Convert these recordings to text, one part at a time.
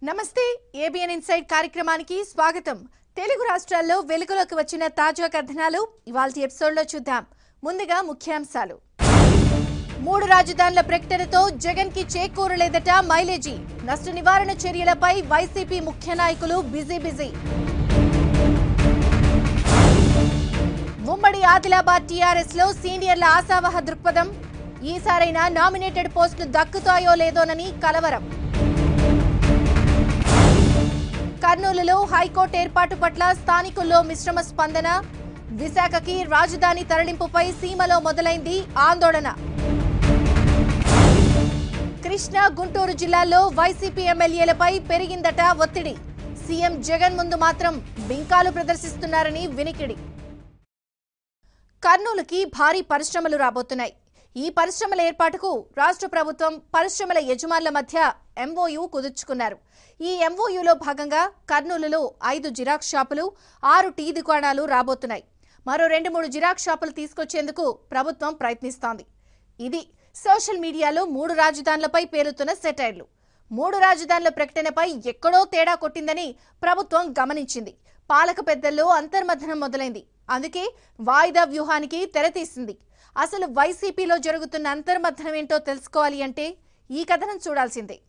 నమస్తే ABN inside కార్యక్రమానికి స్వాగతం తెలుగు రాష్ట్రాల్లో వెలుగులోకి వచ్చిన తాజా కథనాలు ఇవాళ ఎపిసోడ్లో చూద్దాం ముందుగా ముఖ్యాంశాలు మూడు రాజధానుల ప్రకటనతో జగన్ కి చేకూరలేదట మైలేజీ నష్ట నివారణ చర్యలపై వైసీపీ ముఖ్య నాయకులు బిజీ బిజీ ముమ్మడి ఆదిలాబాద్ టీఆర్ఎస్ లో సీనియర్ల ఆశావహ దృక్పథం ఈసారైనా నామినేటెడ్ పోస్టులు దక్కుతాయో లేదోనని కలవరం కర్నూలులో హైకోర్టు ఏర్పాటు పట్ల స్థానికుల్లో మిశ్రమ స్పందన విశాఖకి రాజధాని తరలింపుపై సీమలో మొదలైంది ఆందోళన కృష్ణా గుంటూరు జిల్లాల్లో వైసీపీ ఎమ్మెల్యేలపై పెరిగిందట ఒత్తిడి సీఎం జగన్ ముందు మాత్రం బింకాలు ప్రదర్శిస్తున్నారని వినికిడి కర్నూలుకి భారీ పరిశ్రమలు రాబోతున్నాయి ఈ పరిశ్రమల ఏర్పాటుకు రాష్ట్ర ప్రభుత్వం పరిశ్రమల యజమానుల మధ్య ఎంఓయూ కుదుర్చుకున్నారు ఈ ఎంఓయూలో భాగంగా కర్నూలులో ఐదు జిరాక్స్ షాపులు ఆరు టీ దుకాణాలు రాబోతున్నాయి మరో రెండు మూడు జిరాక్స్ షాపులు తీసుకొచ్చేందుకు ప్రభుత్వం ప్రయత్నిస్తోంది ఇది సోషల్ మీడియాలో మూడు రాజధానులపై పేరుతున్న సెటైర్లు మూడు రాజధానుల ప్రకటనపై ఎక్కడో తేడా కొట్టిందని ప్రభుత్వం గమనించింది పాలక పెద్దల్లో అంతర్మథనం మొదలైంది అందుకే వాయిదా వ్యూహానికి తెరతీసింది అసలు వైసీపీలో జరుగుతున్న అంతర్మథనం ఏంటో తెలుసుకోవాలి అంటే ఈ కథనం చూడాల్సిందే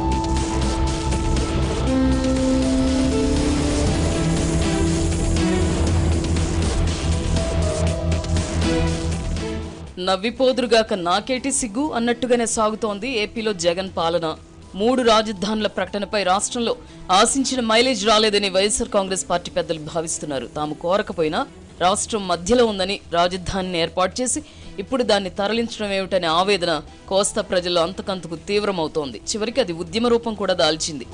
నవ్విపోదురుగాక నాకేటి సిగ్గు అన్నట్టుగానే సాగుతోంది ఏపీలో జగన్ పాలన మూడు రాజధానుల ప్రకటనపై రాష్ట్రంలో ఆశించిన మైలేజ్ రాలేదని వైఎస్ఆర్ కాంగ్రెస్ పార్టీ పెద్దలు భావిస్తున్నారు తాము కోరకపోయినా రాష్ట్రం మధ్యలో ఉందని రాజధానిని ఏర్పాటు చేసి ఇప్పుడు దాన్ని తరలించడం ఏమిటనే ఆవేదన కోస్తా ప్రజల్లో అంతకంతకు తీవ్రమవుతోంది చివరికి అది ఉద్యమ రూపం కూడా దాల్చింది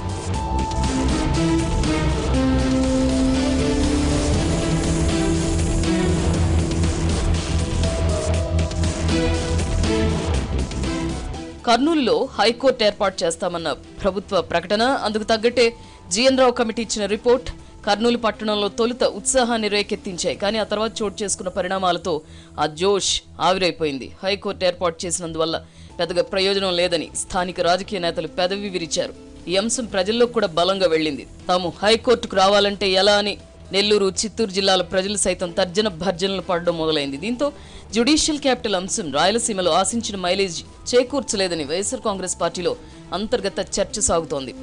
కర్నూలులో హైకోర్టు ఏర్పాటు చేస్తామన్న ప్రభుత్వ ప్రకటన అందుకు తగ్గట్టే జీఎన్ రావు కమిటీ ఇచ్చిన రిపోర్ట్ కర్నూలు పట్టణంలో తొలుత ఉత్సాహాన్ని రేకెత్తించాయి కానీ ఆ తర్వాత చోటు చేసుకున్న పరిణామాలతో ఆ జోష్ ఆవిరైపోయింది హైకోర్టు ఏర్పాటు చేసినందువల్ల పెద్దగా ప్రయోజనం లేదని స్థానిక రాజకీయ నేతలు పెదవి విరిచారు ఈ అంశం ప్రజల్లో కూడా బలంగా వెళ్ళింది తాము హైకోర్టుకు రావాలంటే ఎలా అని నెల్లూరు చిత్తూరు జిల్లాల ప్రజలు సైతం తర్జన భర్జనలు పడడం మొదలైంది దీంతో జ్యుడిషియల్ క్యాపిటల్ అంశం రాయలసీమలో ఆశించిన మైలేజ్ చేకూర్చలేదని వైఎస్ఆర్ కాంగ్రెస్ పార్టీలో అంతర్గత చర్చ సాగుతోంది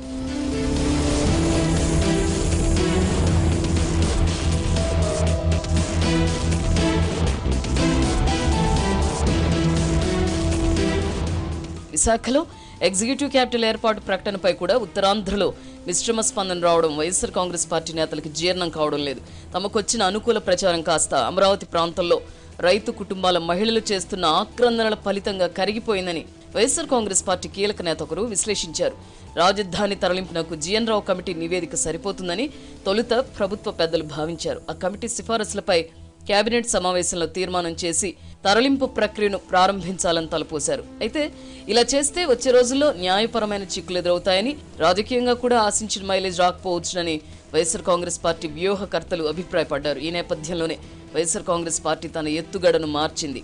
విశాఖలో ఎగ్జిక్యూటివ్ క్యాపిటల్ ఏర్పాటు ప్రకటనపై కూడా ఉత్తరాంధ్రలో మిశ్రమ స్పందన రావడం వైఎస్ఆర్ కాంగ్రెస్ పార్టీ నేతలకు జీర్ణం కావడం లేదు తమకొచ్చిన అనుకూల ప్రచారం కాస్త అమరావతి ప్రాంతంలో రైతు కుటుంబాల మహిళలు చేస్తున్న ఆక్రందనల ఫలితంగా కరిగిపోయిందని వైఎస్ఆర్ కాంగ్రెస్ పార్టీ కీలక నేత ఒకరు విశ్లేషించారు రాజధాని తరలింపునకు జీఎన్ రావు కమిటీ నివేదిక సరిపోతుందని తొలుత ప్రభుత్వ పెద్దలు భావించారు ఆ కమిటీ సిఫారసులపై కేబినెట్ సమావేశంలో తీర్మానం చేసి తరలింపు ప్రక్రియను ప్రారంభించాలని తలపోశారు అయితే ఇలా చేస్తే వచ్చే రోజుల్లో న్యాయపరమైన చిక్కులు ఎదురవుతాయని రాజకీయంగా కూడా ఆశించిన మైలేజ్ రాకపోవచ్చునని వైఎస్ఆర్ కాంగ్రెస్ పార్టీ వ్యూహకర్తలు అభిప్రాయపడ్డారు ఈ నేపథ్యంలోనే వైఎస్ఆర్ కాంగ్రెస్ పార్టీ తన ఎత్తుగడను మార్చింది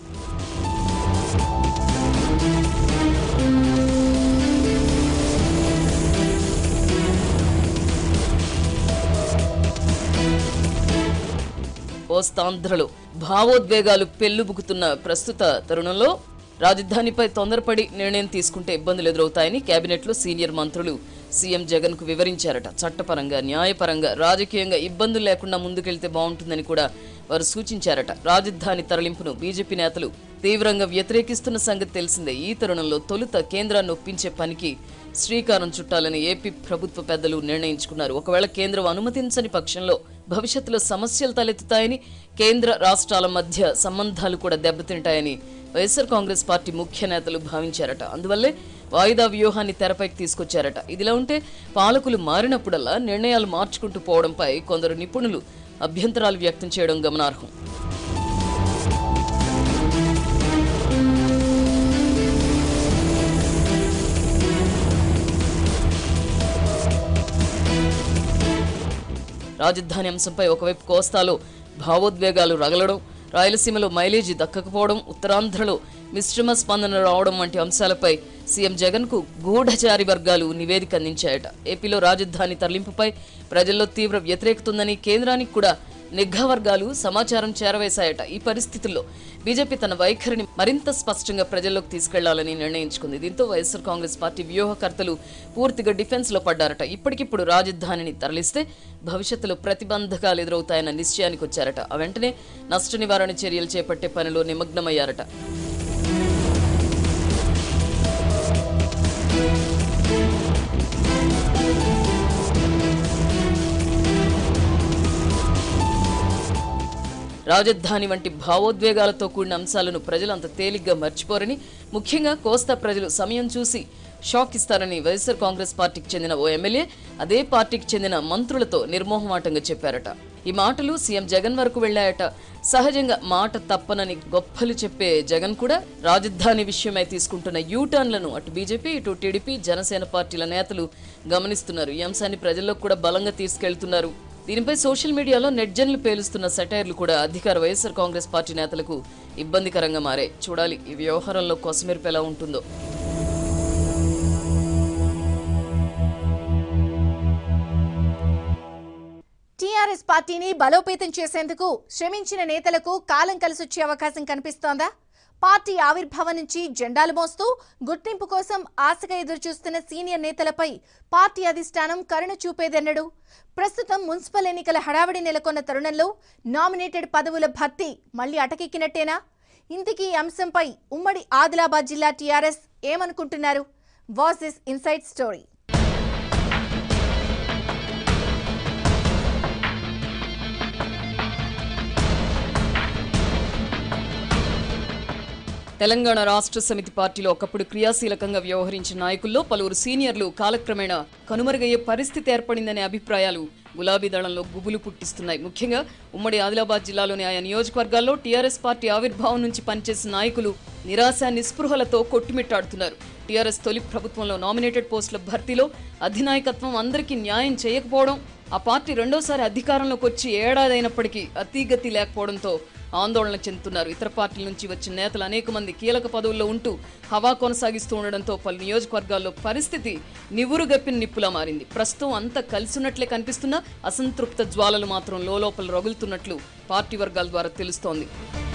కోస్తాంధ్రలో భావోద్వేగాలు పెళ్లుబుకుతున్న ప్రస్తుత తరుణంలో రాజధానిపై తొందరపడి నిర్ణయం తీసుకుంటే ఇబ్బందులు ఎదురవుతాయని కేబినెట్లో సీనియర్ మంత్రులు సీఎం జగన్ కు వివరించారట చట్టపరంగా న్యాయపరంగా రాజకీయంగా ఇబ్బందులు లేకుండా ముందుకెళ్తే బాగుంటుందని కూడా వారు సూచించారట రాజధాని తరలింపును బీజేపీ నేతలు తీవ్రంగా వ్యతిరేకిస్తున్న సంగతి తెలిసిందే ఈ తరుణంలో తొలుత కేంద్రాన్ని ఒప్పించే పనికి శ్రీకారం చుట్టాలని ఏపీ ప్రభుత్వ పెద్దలు నిర్ణయించుకున్నారు ఒకవేళ కేంద్రం అనుమతించని పక్షంలో భవిష్యత్తులో సమస్యలు తలెత్తుతాయని కేంద్ర రాష్ట్రాల మధ్య సంబంధాలు కూడా దెబ్బతింటాయని వైఎస్ఆర్ కాంగ్రెస్ పార్టీ ముఖ్య నేతలు భావించారట అందువల్లే వాయిదా వ్యూహాన్ని తెరపైకి తీసుకొచ్చారట ఇదిలా ఉంటే పాలకులు మారినప్పుడల్లా నిర్ణయాలు మార్చుకుంటూ పోవడంపై కొందరు నిపుణులు అభ్యంతరాలు వ్యక్తం చేయడం గమనార్హం రాజధాని అంశంపై ఒకవైపు కోస్తాలో భావోద్వేగాలు రగలడం రాయలసీమలో మైలేజీ దక్కకపోవడం ఉత్తరాంధ్రలో మిశ్రమ స్పందన రావడం వంటి అంశాలపై సీఎం జగన్ కు గూఢచారి వర్గాలు నివేదిక అందించాయట ఏపీలో రాజధాని తరలింపుపై ప్రజల్లో తీవ్ర వ్యతిరేకత ఉందని కేంద్రానికి కూడా నిఘా వర్గాలు సమాచారం చేరవేశాయట ఈ పరిస్థితుల్లో బీజేపీ తన వైఖరిని మరింత స్పష్టంగా ప్రజల్లోకి తీసుకెళ్లాలని నిర్ణయించుకుంది దీంతో వైఎస్ఆర్ కాంగ్రెస్ పార్టీ వ్యూహకర్తలు పూర్తిగా డిఫెన్స్ లో పడ్డారట ఇప్పటికిప్పుడు రాజధానిని తరలిస్తే భవిష్యత్తులో ప్రతిబంధకాలు ఎదురవుతాయన్న నిశ్చయానికి వచ్చారట ఆ వెంటనే నష్ట నివారణ చర్యలు చేపట్టే పనిలో నిమగ్నమయ్యారట రాజధాని వంటి భావోద్వేగాలతో కూడిన అంశాలను ప్రజలు అంత తేలిగ్గా మర్చిపోరని ముఖ్యంగా కోస్తా ప్రజలు సమయం చూసి షాక్ ఇస్తారని వైఎస్ఆర్ కాంగ్రెస్ పార్టీకి చెందిన ఓ ఎమ్మెల్యే అదే పార్టీకి చెందిన మంత్రులతో నిర్మోహమాటంగా చెప్పారట ఈ మాటలు సీఎం జగన్ వరకు వెళ్లాయట సహజంగా మాట తప్పనని గొప్పలు చెప్పే జగన్ కూడా రాజధాని విషయమై తీసుకుంటున్న యూటర్న్లను అటు బీజేపీ ఇటు టీడీపీ జనసేన పార్టీల నేతలు గమనిస్తున్నారు ఈ అంశాన్ని ప్రజల్లోకి కూడా బలంగా తీసుకెళ్తున్నారు దీనిపై సోషల్ మీడియాలో నెట్జన్లు పేలుస్తున్న సెటైర్లు కూడా అధికార వైఎస్ఆర్ కాంగ్రెస్ పార్టీ నేతలకు ఇబ్బందికరంగా మారాయి చూడాలి ఈ వ్యవహారంలో కొసమెరుపు ఎలా ఉంటుందో టీఆర్ఎస్ పార్టీని బలోపేతం చేసేందుకు శ్రమించిన నేతలకు కాలం కలిసొచ్చే అవకాశం కనిపిస్తోందా పార్టీ ఆవిర్భావం నుంచి జెండాలు మోస్తూ గుర్తింపు కోసం ఆశగా ఎదురుచూస్తున్న సీనియర్ నేతలపై పార్టీ అధిష్టానం కరుణ చూపేదన్నడు ప్రస్తుతం మున్సిపల్ ఎన్నికల హడావిడి నెలకొన్న తరుణంలో నామినేటెడ్ పదవుల భర్తీ మళ్లీ అటకెక్కినట్టేనా ఇంతకీ ఈ అంశంపై ఉమ్మడి ఆదిలాబాద్ జిల్లా టీఆర్ఎస్ ఏమనుకుంటున్నారు was this inside story Telangana Rashtra Samithi పార్టీలో ఒకప్పుడు క్రియాశీలకంగా వ్యవహరించిన నాయకుల్లో పలువురు సీనియర్లు కాలక్రమేణా కనుమరుగయ్యే పరిస్థితి ఏర్పడిందనే అభిప్రాయాలు గులాబీ దళంలో గుబులు పుట్టిస్తున్నాయి ముఖ్యంగా ఉమ్మడి ఆదిలాబాద్ జిల్లాలోని ఆయా నియోజకవర్గాల్లో టీఆర్ఎస్ పార్టీ ఆవిర్భావం నుంచి పనిచేసిన నాయకులు నిరాశ నిస్పృహలతో కొట్టుమిట్టాడుతున్నారు టీఆర్ఎస్ తొలి ప్రభుత్వంలో నామినేటెడ్ పోస్టుల భర్తీలో అధినాయకత్వం అందరికీ న్యాయం చేయకపోవడం ఆ పార్టీ రెండోసారి అధికారంలోకి వచ్చి ఏడాది అయినప్పటికీ అతీగతి లేకపోవడంతో ఆందోళన చెందుతున్నారు ఇతర పార్టీల నుంచి వచ్చిన నేతలు అనేక మంది కీలక పదవుల్లో ఉంటూ హవా కొనసాగిస్తూ ఉండడంతో పలు నియోజకవర్గాల్లో పరిస్థితి నివురుగప్పిన నిప్పులా మారింది ప్రస్తుతం అంతా కలిసినట్లే కనిపిస్తున్నా అసంతృప్త జ్వాలలు మాత్రం లోలోపల రగులుతున్నట్లు పార్టీ వర్గాల ద్వారా తెలుస్తోంది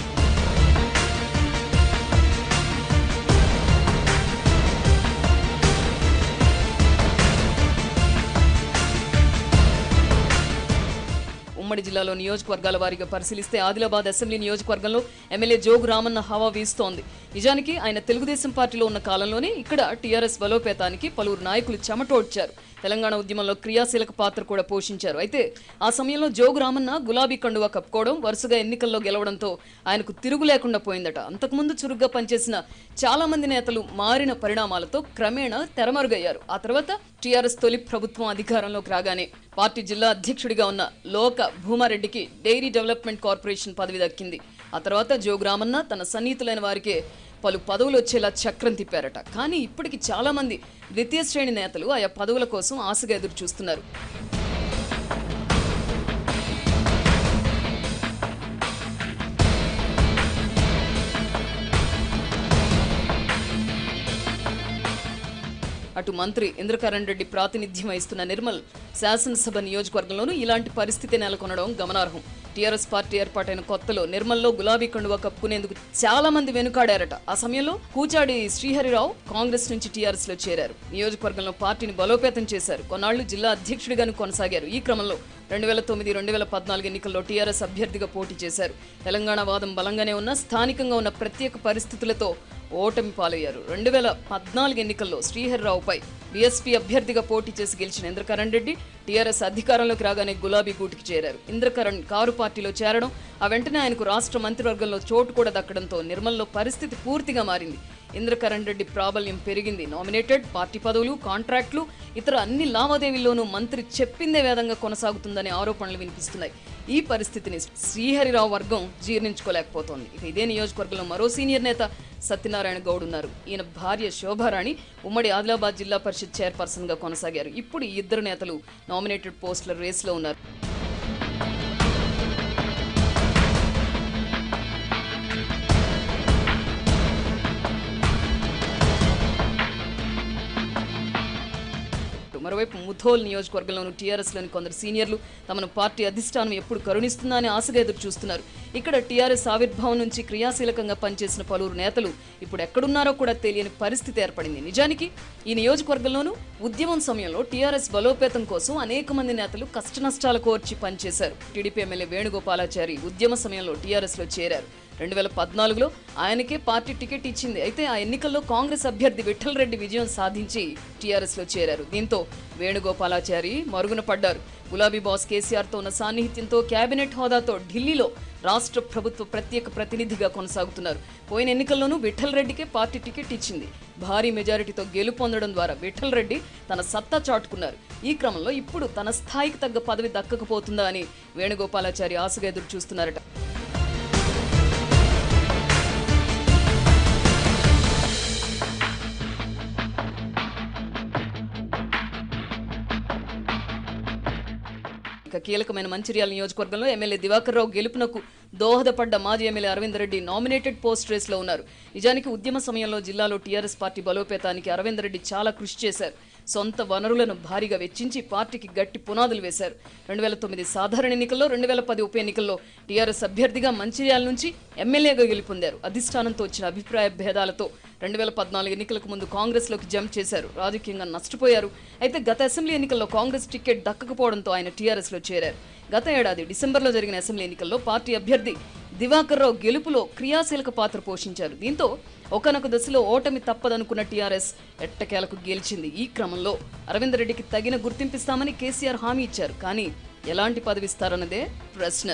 ఉమ్మడి జిల్లాలో నియోజకవర్గాల వారీగా పరిశీలిస్తే ఆదిలాబాద్ అసెంబ్లీ నియోజకవర్గంలో ఎమ్మెల్యే జోగు రామన్న హవా వీస్తోంది నిజానికి ఆయన తెలుగుదేశం పార్టీలో ఉన్న కాలంలోనే ఇక్కడ టీఆర్ఎస్ బలోపేతానికి పలువురు నాయకులు చెమటోడ్చారు తెలంగాణ ఉద్యమంలో క్రియాశీలక పాత్ర కూడా పోషించారు అయితే ఆ సమయంలో జోగు రామన్న గులాబీ కండువా కప్పుకోవడం వరుసగా ఎన్నికల్లో గెలవడంతో ఆయనకు తిరుగు లేకుండా పోయిందట అంతకుముందు చురుగ్గా పనిచేసిన చాలా మంది నేతలు మారిన పరిణామాలతో క్రమేణా తెరమరుగయ్యారు ఆ తర్వాత టీఆర్ఎస్ తొలి ప్రభుత్వం అధికారంలోకి రాగానే పార్టీ జిల్లా అధ్యక్షుడిగా ఉన్న లోక భూమారెడ్డికి డైరీ డెవలప్మెంట్ కార్పొరేషన్ పదవి దక్కింది ఆ తర్వాత జోగురామన్న తన సన్నిహితులైన వారికే పలు పదవులు వచ్చేలా చక్రం తిప్పారట కానీ ఇప్పటికి చాలా మంది ద్వితీయ శ్రేణి నేతలు ఆయా పదవుల కోసం ఆశగా ఎదురు చూస్తున్నారు అటు మంత్రి ఇంద్రకరణ్ రెడ్డి ప్రాతినిధ్యం వహిస్తున్న నిర్మల్ శాసనసభ నియోజకవర్గంలోనూ ఇలాంటి పరిస్థితి నెలకొనడం గమనార్హం టీఆర్ఎస్ పార్టీ ఏర్పాటైన కొత్తలో నిర్మల్లో గులాబీ కండువా కప్పుకునేందుకు చాలా మంది వెనుకాడారట ఆ సమయంలో కూచాడి శ్రీహరిరావు కాంగ్రెస్ నుంచి టీఆర్ఎస్ లో చేరారు నియోజకవర్గంలో పార్టీని బలోపేతం చేశారు కొన్నాళ్లు జిల్లా అధ్యక్షుడిగాను కొనసాగారు ఈ క్రమంలో రెండు వేల తొమ్మిది రెండు వేల పద్నాలుగు ఎన్నికల్లో టీఆర్ఎస్ అభ్యర్థిగా పోటీ చేశారు తెలంగాణ వాదం బలంగానే ఉన్న స్థానికంగా ఉన్న ప్రత్యేక పరిస్థితులతో ఓటమి పాలయ్యారు రెండు వేల పద్నాలుగు ఎన్నికల్లో శ్రీహరిరావుపై బీఎస్పీ అభ్యర్థిగా పోటీ చేసి గెలిచిన ఇంద్రకరణ్ రెడ్డి టీఆర్ఎస్ అధికారంలోకి రాగానే గులాబీ గూటికి చేరారు ఇంద్రకరణ్ కారు పార్టీలో చేరడం ఆ వెంటనే ఆయనకు రాష్ట్ర మంత్రివర్గంలో చోటు కూడా దక్కడంతో నిర్మల్లో పరిస్థితి పూర్తిగా మారింది ఇంద్రకరణ్ రెడ్డి ప్రాబల్యం పెరిగింది నామినేటెడ్ పార్టీ పదవులు కాంట్రాక్టులు ఇతర అన్ని లావాదేవీల్లోనూ మంత్రి చెప్పిందే వేదంగా కొనసాగుతుందనే ఆరోపణలు వినిపిస్తున్నాయి ఈ పరిస్థితిని శ్రీహరిరావు వర్గం జీర్ణించుకోలేకపోతోంది ఇక ఇదే నియోజకవర్గంలో మరో సీనియర్ నేత సత్యనారాయణ గౌడ్ ఉన్నారు ఈయన భార్య శోభారాణి ఉమ్మడి ఆదిలాబాద్ జిల్లా పరిషత్ చైర్పర్సన్ గా కొనసాగారు ఇప్పుడు ఈ ఇద్దరు నేతలు నామినేటెడ్ పోస్టుల రేసులో ఉన్నారు మరోవైపు ముథోల్ నియోజకవర్గంలోని టీఆర్ఎస్లోని కొందరు సీనియర్లు తమను పార్టీ అధిష్టానం ఎప్పుడు కరుణిస్తుందా అని ఆశగా ఎదురు చూస్తున్నారు ఇక్కడ టీఆర్ఎస్ ఆవిర్భావం నుంచి క్రియాశీలకంగా పనిచేసిన పలువురు నేతలు ఇప్పుడు ఎక్కడున్నారో కూడా తెలియని పరిస్థితి ఏర్పడింది నిజానికి ఈ నియోజకవర్గంలోనూ ఉద్యమం సమయంలో టీఆర్ఎస్ బలోపేతం కోసం అనేక మంది నేతలు కష్టనష్టాలు కోర్చి పనిచేశారు టీడీపీ ఎమ్మెల్యే వేణుగోపాలాచారి ఉద్యమ సమయంలో టీఆర్ఎస్ లో చేరారు రెండు వేల పద్నాలుగులో ఆయనకే పార్టీ టికెట్ ఇచ్చింది అయితే ఆ ఎన్నికల్లో కాంగ్రెస్ అభ్యర్థి విఠల్ రెడ్డి విజయం సాధించి టీఆర్ఎస్ లో చేరారు దీంతో వేణుగోపాలాచారి మరుగున పడ్డారు గులాబీ బాస్ కేసీఆర్ తో ఉన్న సాన్నిహిత్యంతో కేబినెట్ హోదాతో ఢిల్లీలో రాష్ట్ర ప్రభుత్వ ప్రత్యేక ప్రతినిధిగా కొనసాగుతున్నారు పోయిన ఎన్నికల్లోనూ విఠల్ రెడ్డికే పార్టీ టికెట్ ఇచ్చింది భారీ మెజారిటీతో గెలుపొందడం ద్వారా విఠల్ రెడ్డి తన సత్తా చాటుకున్నారు ఈ క్రమంలో ఇప్పుడు తన స్థాయికి తగ్గ పదవి దక్కకపోతుందా అని వేణుగోపాలాచారి ఆశగా ఎదురు చూస్తున్నారట ఇక కీలకమైన మంచిర్యాల నియోజకవర్గంలో ఎమ్మెల్యే దివాకర్ రావు గెలుపునకు దోహదపడ్డ మాజీ M L A Aravind Reddy nominated post race లో ఉన్నారు నిజానికి ఉద్యమ సమయంలో జిల్లాలో టీఆర్ఎస్ పార్టీ బలోపేతానికి అరవింద్ రెడ్డి చాలా కృషి చేశారు సొంత వనరులను భారీగా వెచ్చించి పార్టీకి గట్టి పునాదులు వేశారు రెండు వేల తొమ్మిది సాధారణ ఎన్నికల్లో రెండు వేల పది ఉప ఎన్నికల్లో టీఆర్ఎస్ అభ్యర్థిగా మంచిర్యాల నుంచి ఎమ్మెల్యేగా గెలుపొందారు అధిష్టానంతో వచ్చిన అభిప్రాయ భేదాలతో రెండు వేల పద్నాలుగు ఎన్నికలకు ముందు కాంగ్రెస్లోకి జంప్ చేశారు రాజకీయంగా నష్టపోయారు అయితే గత అసెంబ్లీ ఎన్నికల్లో కాంగ్రెస్ టికెట్ దక్కకపోవడంతో ఆయన టీఆర్ఎస్లో చేరారు గత ఏడాది డిసెంబర్లో జరిగిన అసెంబ్లీ ఎన్నికల్లో పార్టీ అభ్యర్థి దివాకర్ రావు గెలుపులో క్రియాశీలక పాత్ర పోషించారు దీంతో ఒకనొక దశలో ఓటమి తప్పదనుకున్న టీఆర్ఎస్ ఎట్టకేలకు గెలిచింది ఈ క్రమంలో అరవింద్ రెడ్డికి తగిన గుర్తింపిస్తామని కేసీఆర్ హామీ ఇచ్చారు కానీ ఎలాంటి పదవి ఇస్తారన్నదే ప్రశ్న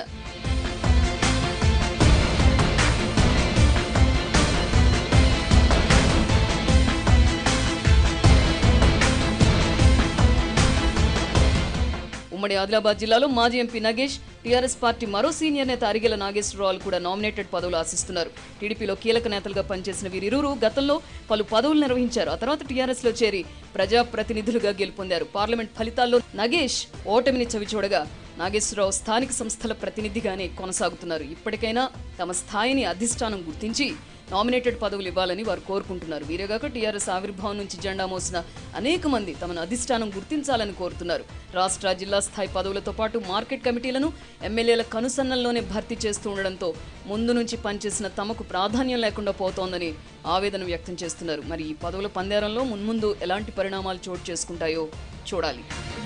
ఉమ్మడి ఆదిలాబాద్ జిల్లాలో మాజీ ఎంపీ నగేష్ టీఆర్ఎస్ పార్టీ మరో సీనియర్ నేత అరిగెల నాగేశ్వరరావు కూడా నామినేటెడ్ పదవులు ఆశిస్తున్నారు టీడీపీలో కీలక నేతలుగా పనిచేసిన వీరిరువురు గతంలో పలు పదవులు నిర్వహించారు ఆ తర్వాత టీఆర్ఎస్ లో చేరి ప్రజాప్రతినిధులుగా గెలుపొందారు పార్లమెంట్ ఫలితాల్లో నగేష్ ఓటమిని చవిచూడగా నాగేశ్వరరావు స్థానిక సంస్థల ప్రతినిధిగానే కొనసాగుతున్నారు ఇప్పటికైనా తమ స్థాయిని అధిష్టానం గుర్తించి నామినేటెడ్ పదవులు ఇవ్వాలని వారు కోరుకుంటున్నారు వీరేగాక టీఆర్ఎస్ ఆవిర్భావం నుంచి జెండా మోసిన అనేక మంది తమను అధిష్టానం గుర్తించాలని కోరుతున్నారు రాష్ట్ర జిల్లా స్థాయి పదవులతో పాటు మార్కెట్ కమిటీలను ఎమ్మెల్యేల కనుసన్నల్లోనే భర్తీ చేస్తూ ఉండడంతో ముందు నుంచి పనిచేసిన తమకు ప్రాధాన్యం లేకుండా పోతోందని ఆవేదన వ్యక్తం చేస్తున్నారు మరి ఈ పదవుల పందేరంలో మున్ముందు ఎలాంటి పరిణామాలు చోటు చేసుకుంటాయో చూడాలి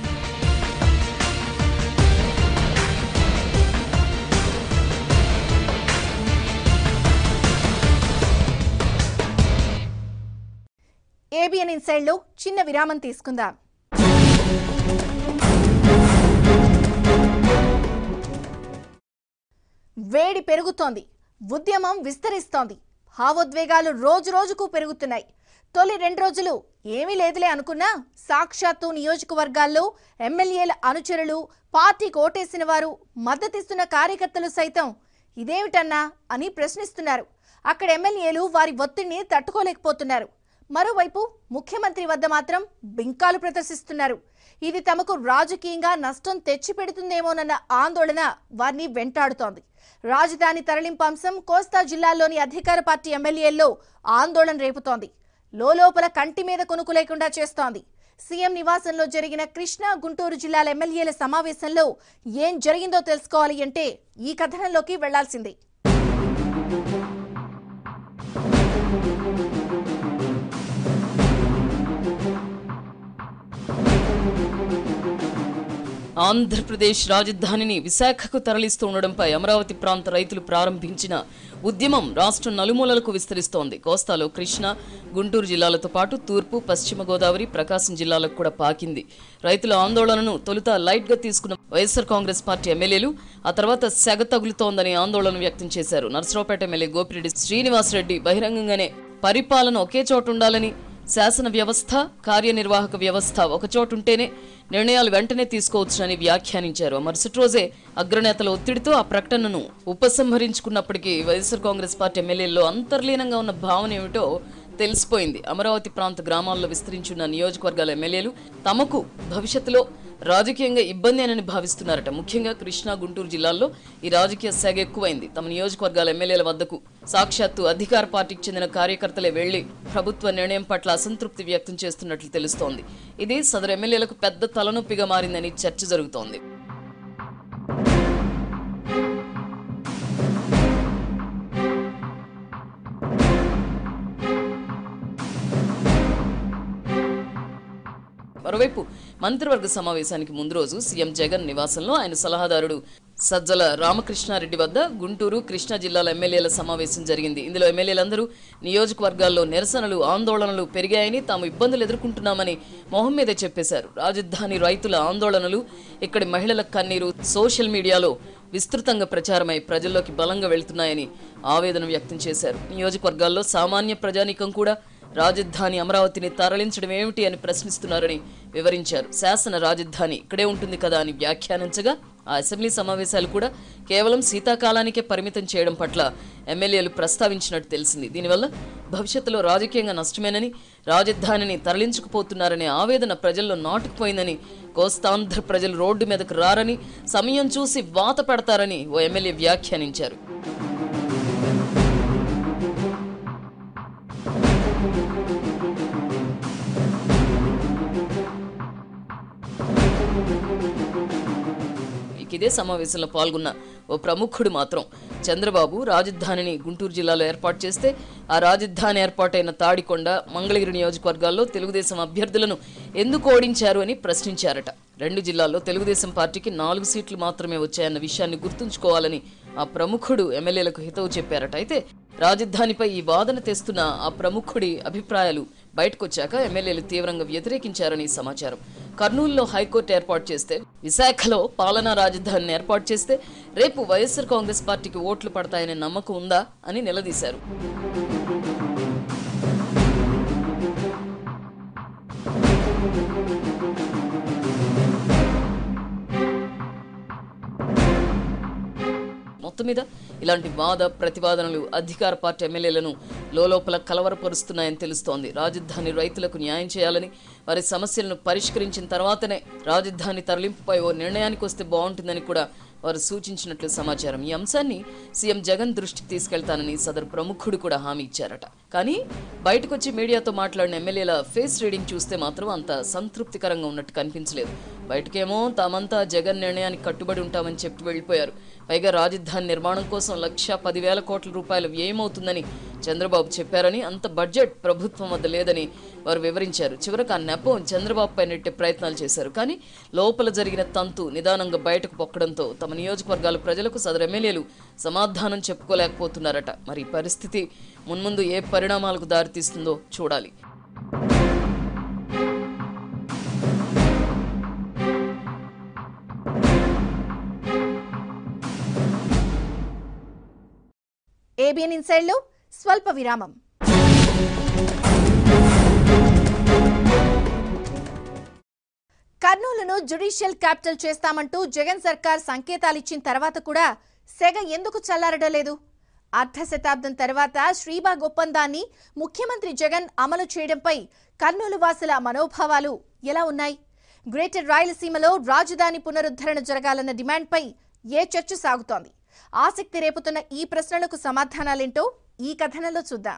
ఏబిఎన్ ఇన్సైడ్లో చిన్న విరామం తీసుకుందాం వేడి పెరుగుతోంది ఉద్యమం విస్తరిస్తోంది భావోద్వేగాలు రోజు రోజుకు పెరుగుతున్నాయి తొలి రెండు రోజులు ఏమీ లేదులే అనుకున్నా సాక్షాత్తు నియోజకవర్గాల్లో ఎమ్మెల్యేల అనుచరులు పార్టీకి ఓటేసిన వారు మద్దతిస్తున్న కార్యకర్తలు సైతం ఇదేమిటన్నా అని ప్రశ్నిస్తున్నారు అక్కడ ఎమ్మెల్యేలు వారి ఒత్తిడిని తట్టుకోలేకపోతున్నారు మరోవైపు ముఖ్యమంత్రి వద్ద మాత్రం బింకాలు ప్రదర్శిస్తున్నారు ఇది తమకు రాజకీయంగా నష్టం తెచ్చిపెడుతుందేమోనన్న ఆందోళన వారిని వెంటాడుతోంది రాజధాని తరలింపు అంశం కోస్తా జిల్లాల్లోని అధికార పార్టీ ఎమ్మెల్యేల్లో ఆందోళన రేపుతోంది లోలోపల కంటి మీద కొనుకు లేకుండా చేస్తోంది సీఎం నివాసంలో జరిగిన కృష్ణా గుంటూరు జిల్లాల ఎమ్మెల్యేల సమావేశంలో ఏం జరిగిందో తెలుసుకోవాలి అంటే ఈ కథనంలోకి వెళ్లాల్సిందే ఆంధ్రప్రదేశ్ రాజధానిని విశాఖకు తరలిస్తూ ఉండడంపై అమరావతి ప్రాంత రైతులు ప్రారంభించిన ఉద్యమం రాష్ట్రం నలుమూలలకు విస్తరిస్తోంది కోస్తాలో కృష్ణా గుంటూరు జిల్లాలతో పాటు తూర్పు పశ్చిమ గోదావరి ప్రకాశం జిల్లాలకు కూడా పాకింది రైతుల ఆందోళనను తొలుత లైట్ గా తీసుకున్న వైఎస్ఆర్ కాంగ్రెస్ పార్టీ ఎమ్మెల్యేలు ఆ తర్వాత సెగ తగులుతోందని ఆందోళన వ్యక్తం చేశారు నర్సరావుపేట ఎమ్మెల్యే గోపిరెడ్డి శ్రీనివాసరెడ్డి బహిరంగంగానే పరిపాలన ఒకే చోట ఉండాలని శాసన వ్యవస్థ కార్యనిర్వాహక వ్యవస్థ ఒకచోటుంటేనే నిర్ణయాలు వెంటనే తీసుకోవచ్చునని వ్యాఖ్యానించారు ఆ మరుసటి రోజే అగ్రనేతల ఒత్తిడితో ఆ ప్రకటనను ఉపసంహరించుకున్నప్పటికీ వైఎస్ఆర్ కాంగ్రెస్ పార్టీ ఎమ్మెల్యేల్లో అంతర్లీనంగా ఉన్న భావన ఏమిటో తెలిసిపోయింది అమరావతి ప్రాంత గ్రామాల్లో విస్తరించున్న నియోజకవర్గాల ఎమ్మెల్యేలు తమకు భవిష్యత్తులో రాజకీయంగా ఇబ్బందేనని భావిస్తున్నారట ముఖ్యంగా కృష్ణా గుంటూరు జిల్లాల్లో ఈ రాజకీయ సెగ ఎక్కువైంది తమ నియోజకవర్గాల ఎమ్మెల్యేల వద్దకు సాక్షాత్తు అధికార పార్టీకి చెందిన కార్యకర్తలే వెళ్లి ప్రభుత్వ నిర్ణయం పట్ల అసంతృప్తి వ్యక్తం చేస్తున్నట్లు తెలుస్తోంది ఇది సదరు ఎమ్మెల్యేలకు పెద్ద తలనొప్పిగా మారిందని చర్చ జరుగుతోంది మరోవైపు మంత్రివర్గ సమావేశానికి ముందు రోజు సీఎం జగన్ నివాసంలో ఆయన సలహాదారుడు సజ్జల రామకృష్ణారెడ్డి వద్ద గుంటూరు కృష్ణా జిల్లాల ఎమ్మెల్యేల సమావేశం జరిగింది ఇందులో ఎమ్మెల్యేలందరూ నియోజకవర్గాల్లో నిరసనలు ఆందోళనలు పెరిగాయని తాము ఇబ్బందులు ఎదుర్కొంటున్నామని మొహం మీదే చెప్పేశారు రాజధాని రైతుల ఆందోళనలు ఇక్కడి మహిళల కన్నీరు సోషల్ మీడియాలో విస్తృతంగా ప్రచారమై ప్రజల్లోకి బలంగా వెళ్తున్నాయని ఆవేదన వ్యక్తం చేశారు నియోజకవర్గాల్లో సామాన్య ప్రజానీకం కూడా రాజధాని అమరావతిని తరలించడం ఏమిటి అని ప్రశ్నిస్తున్నారని వివరించారు శాసన రాజధాని ఇక్కడే ఉంటుంది కదా అని వ్యాఖ్యానించగా ఆ అసెంబ్లీ సమావేశాలు కూడా కేవలం శీతాకాలానికే పరిమితం చేయడం పట్ల ఎమ్మెల్యేలు ప్రస్తావించినట్టు తెలిసింది దీనివల్ల భవిష్యత్తులో రాజకీయంగా నష్టమేనని రాజధానిని తరలించుకుపోతున్నారనే ఆవేదన ప్రజల్లో నాటుకుపోయిందని కోస్తాంధ్ర ప్రజలు రోడ్డు మీదకు రారని సమయం చూసి వాత పెడతారని ఓ ఎమ్మెల్యే వ్యాఖ్యానించారు ఇక ఇదే సమావేశంలో పాల్గొన్న ఓ ప్రముఖుడు మాత్రం చంద్రబాబు రాజధానిని గుంటూరు జిల్లాలో ఏర్పాటు చేస్తే ఆ రాజధాని ఏర్పాటైన తాడికొండ మంగళగిరి నియోజకవర్గాల్లో తెలుగుదేశం అభ్యర్థులను ఎందుకు ఓడించారు అని ప్రశ్నించారట రెండు జిల్లాల్లో తెలుగుదేశం పార్టీకి నాలుగు సీట్లు మాత్రమే వచ్చాయన్న విషయాన్ని గుర్తుంచుకోవాలని ఆ ప్రముఖుడు ఎమ్మెల్యేలకు హితవు చెప్పారట అయితే రాజధానిపై ఈ వాదన తెస్తున్న ఆ ప్రముఖుడి అభిప్రాయాలు బయటకొచ్చాక ఎమ్మెల్యేలు తీవ్రంగా వ్యతిరేకించారని సమాచారం కర్నూలులో హైకోర్టు ఏర్పాటు చేస్తే విశాఖలో పాలనా రాజధానిని ఏర్పాటు చేస్తే రేపు వైఎస్ఆర్ కాంగ్రెస్ పార్టీకి ఓట్లు పడతాయనే నమ్మకం ఉందా అని నిలదీశారు మొత్తం మీద ఇలాంటి వాద ప్రతివాదనలు అధికార పార్టీ ఎమ్మెల్యేలను లోపల కలవరపరుస్తున్నాయని తెలుస్తోంది రాజధాని రైతులకు న్యాయం చేయాలని వారి సమస్యలను పరిష్కరించిన తర్వాతనే రాజధాని తరలింపుపై ఓ నిర్ణయానికి వస్తే బాగుంటుందని కూడా వారు సూచించినట్లు సమాచారం ఈ అంశాన్ని సీఎం జగన్ దృష్టికి తీసుకెళ్తానని సదరు ప్రముఖుడు కూడా హామీ ఇచ్చారట కానీ బయటకొచ్చి మీడియాతో మాట్లాడిన ఎమ్మెల్యేల ఫేస్ రీడింగ్ చూస్తే మాత్రం అంత సంతృప్తికరంగా ఉన్నట్టు కనిపించలేదు బయటకేమో తామంతా జగన్ నిర్ణయానికి కట్టుబడి ఉంటామని చెప్పి వెళ్ళిపోయారు పైగా రాజధాని నిర్మాణం కోసం లక్ష పదివేల కోట్ల రూపాయలు వ్యయమవుతుందని చంద్రబాబు చెప్పారని అంత బడ్జెట్ ప్రభుత్వం వద్ద లేదని వారు వివరించారు చివరకు ఆ నెపం చంద్రబాబుపై నెట్టే ప్రయత్నాలు చేశారు కానీ లోపల జరిగిన తంతు నిదానంగా బయటకు పొక్కడంతో తమ నియోజకవర్గాల ప్రజలకు సదరు ఎమ్మెల్యేలు సమాధానం చెప్పుకోలేకపోతున్నారట మరి ఈ పరిస్థితి మున్ముందు ఏ పరిణామాలకు దారితీస్తుందో చూడాలి ఏబిఎన్ ఇన్సైడ్లో స్వల్ప విరామం కర్నూలును జ్యుడిషియల్ క్యాపిటల్ చేస్తామంటూ జగన్ సర్కార్ సంకేతాలిచ్చిన తర్వాత కూడా సెగ ఎందుకు చల్లారడలేదు అర్ధ శతాబ్దం తర్వాత శ్రీబాగ్ ఒప్పందాన్ని ముఖ్యమంత్రి జగన్ అమలు చేయడంపై కర్నూలు వాసుల మనోభావాలు ఎలా ఉన్నాయి గ్రేటర్ రాయలసీమలో రాజధాని పునరుద్ధరణ జరగాలన్న డిమాండ్పై ఏ చర్చ సాగుతోంది ఆసక్తి రేపుతున్న ఈ ప్రశ్నలకు సమాధానాలేంటో ఈ కథనంలో చూద్దాం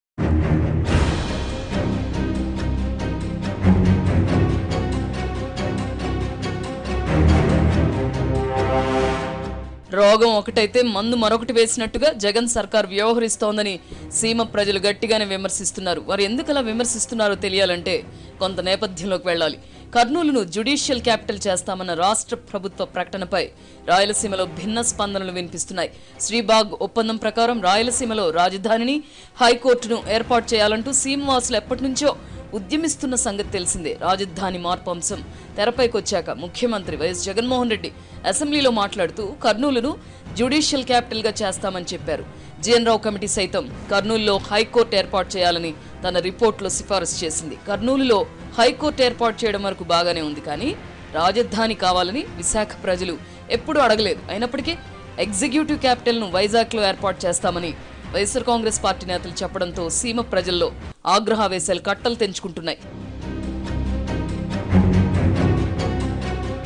రోగం ఒకటైతే మందు మరొకటి వేసినట్టుగా జగన్ సర్కార్ వ్యవహరిస్తోందని సీమ ప్రజలు గట్టిగానే విమర్శిస్తున్నారు వారు ఎందుకు అలా విమర్శిస్తున్నారో తెలియాలంటే కొంత నేపథ్యంలోకి వెళ్ళాలి కర్నూలును జ్యుడిషియల్ క్యాపిటల్ చేస్తామన్న రాష్ట్ర ప్రభుత్వ ప్రకటనపై రాయలసీమలో భిన్న స్పందనలు వినిపిస్తున్నాయి శ్రీబాగ్ ఒప్పందం ప్రకారం రాయలసీమలో రాజధానిని హైకోర్టును ఏర్పాటు చేయాలంటూ సీమవాసులు ఎప్పటి నుంచో ఉద్యమిస్తున్న సంగతి తెలిసిందే రాజధాని మార్పు అంశం తెరపైకొచ్చాక ముఖ్యమంత్రి వైఎస్ జగన్మోహన్ రెడ్డి అసెంబ్లీలో మాట్లాడుతూ కర్నూలును జ్యుడిషియల్ క్యాపిటల్ గా చేస్తామని చెప్పారు జిఎన్ రావు కమిటీ సైతం కర్నూలులో హైకోర్టు ఏర్పాటు చేయాలని తన రిపోర్టులో సిఫారసు చేసింది కర్నూలులో హైకోర్టు ఏర్పాటు చేయడం వరకు బాగానే ఉంది కానీ రాజధాని కావాలని విశాఖ ప్రజలు ఎప్పుడూ అడగలేదు అయినప్పటికీ ఎగ్జిక్యూటివ్ క్యాపిటల్ను వైజాగ్లో ఏర్పాటు చేస్తామని వైఎస్ఆర్ కాంగ్రెస్ పార్టీ నేతలు చెప్పడంతో సీమ ప్రజల్లో ఆగ్రహావేశాలు కట్టలు తెంచుకుంటున్నాయి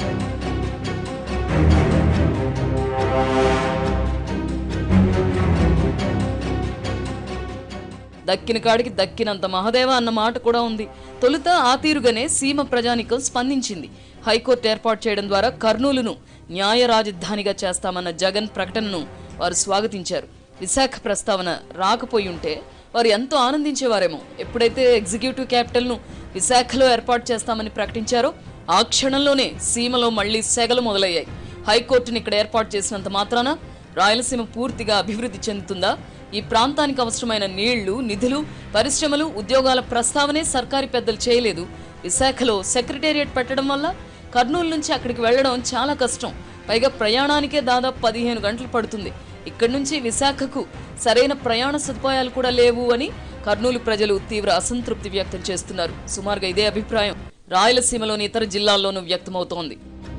దక్కిన కాడికి దక్కినంత మహదేవ అన్న మాట కూడా ఉంది తొలుత ఆ తీరుగానే సీమ ప్రజానికం స్పందించింది హైకోర్టు ఏర్పాటు చేయడం ద్వారా కర్నూలును న్యాయ రాజధానిగా చేస్తామన్న జగన్ ప్రకటనను వారు స్వాగతించారు విశాఖ ప్రస్తావన రాకపోయి ఉంటే వారు ఎంతో ఆనందించేవారేమో ఎప్పుడైతే ఎగ్జిక్యూటివ్ క్యాపిటల్ను విశాఖలో ఏర్పాటు చేస్తామని ప్రకటించారో ఆ క్షణంలోనే సీమలో మళ్లీ సెగలు మొదలయ్యాయి హైకోర్టును ఇక్కడ ఏర్పాటు చేసినంత మాత్రాన రాయలసీమ పూర్తిగా అభివృద్ధి చెందుతుందా ఈ ప్రాంతానికి అవసరమైన నీళ్లు నిధులు పరిశ్రమలు ఉద్యోగాల ప్రస్తావనే సర్కారీ పెద్దలు చేయలేదు విశాఖలో సెక్రటేరియట్ పెట్టడం వల్ల కర్నూలు నుంచి అక్కడికి వెళ్ళడం చాలా కష్టం పైగా ప్రయాణానికే దాదాపు పదిహేను గంటలు పడుతుంది ఇక్కడి నుంచి విశాఖకు సరైన ప్రయాణ సదుపాయాలు కూడా లేవు అని కర్నూలు ప్రజలు తీవ్ర అసంతృప్తి వ్యక్తం చేస్తున్నారు సుమారుగా ఇదే అభిప్రాయం రాయలసీమలోని ఇతర జిల్లాల్లోనూ వ్యక్తమవుతోంది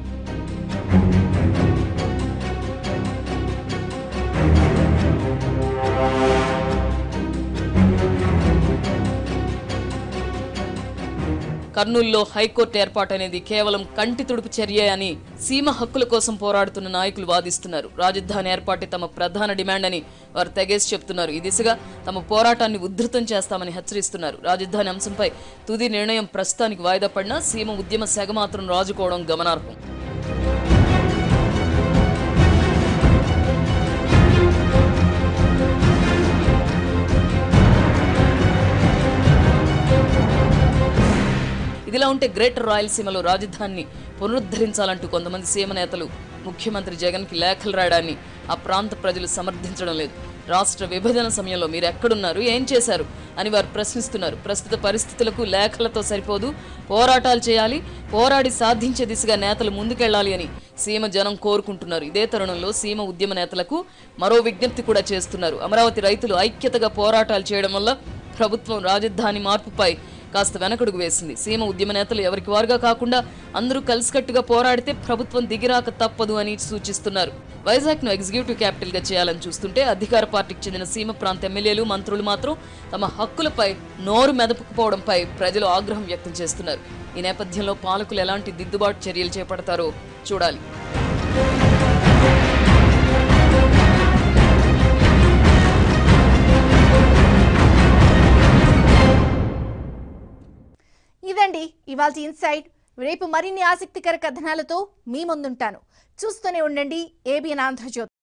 కర్నూలులో హైకోర్టు ఏర్పాటు అనేది కేవలం కంటి తుడుపు చర్య అని సీమ హక్కుల కోసం పోరాడుతున్న నాయకులు వాదిస్తున్నారు రాజధాని ఏర్పాటే తమ ప్రధాన డిమాండ్ అని వారు తెగేసి చెప్తున్నారు ఈ దిశగా తమ పోరాటాన్ని ఉధృతం చేస్తామని హెచ్చరిస్తున్నారు రాజధాని అంశంపై తుది నిర్ణయం ప్రస్తుతానికి వాయిదా పడినా సీమ ఉద్యమ సెగ మాత్రం రాజుకోవడం గమనార్హం ఇదిలా ఉంటే గ్రేటర్ రాయలసీమలో రాజధానిని పునరుద్ధరించాలంటూ కొంతమంది సీమ నేతలు ముఖ్యమంత్రి జగన్కి లేఖలు రాయడాన్ని ఆ ప్రాంత ప్రజలు సమర్థించడం లేదు రాష్ట్ర విభజన సమయంలో మీరు ఎక్కడున్నారు ఏం చేశారు అని వారు ప్రశ్నిస్తున్నారు ప్రస్తుత పరిస్థితులకు లేఖలతో సరిపోదు పోరాటాలు చేయాలి పోరాడి సాధించే దిశగా నేతలు ముందుకెళ్లాలి అని సీమ జనం కోరుకుంటున్నారు ఇదే తరుణంలో సీమ ఉద్యమ నేతలకు మరో విజ్ఞప్తి కూడా చేస్తున్నారు అమరావతి రైతులు ఐక్యతగా పోరాటాలు చేయడం వల్ల ప్రభుత్వం రాజధాని మార్పుపై కాస్త వెనకడుగు వేసింది సీమ ఉద్యమ నేతలు ఎవరికి వారుగా కాకుండా అందరూ కలిసికట్టుగా పోరాడితే ప్రభుత్వం దిగిరాక తప్పదు అని సూచిస్తున్నారు వైజాగ్ ను ఎగ్జిక్యూటివ్ క్యాపిటల్ గా చేయాలని చూస్తుంటే అధికార పార్టీకి చెందిన సీమ ప్రాంత ఎమ్మెల్యేలు మంత్రులు మాత్రం తమ హక్కులపై నోరు మెదపుకుపోవడంపై ప్రజలు ఆగ్రహం వ్యక్తం చేస్తున్నారు ఈ నేపథ్యంలో పాలకులు ఎలాంటి దిద్దుబాటు చర్యలు చేపడతారో చూడాలి ఇదండి ఇవాళ ఇన్సైట్ రేపు మరిన్ని ఆసక్తికర కథనాలతో మీ ముందుంటాను చూస్తూనే ఉండండి ఏబిఎన్ ఆంధ్రజ్యోతి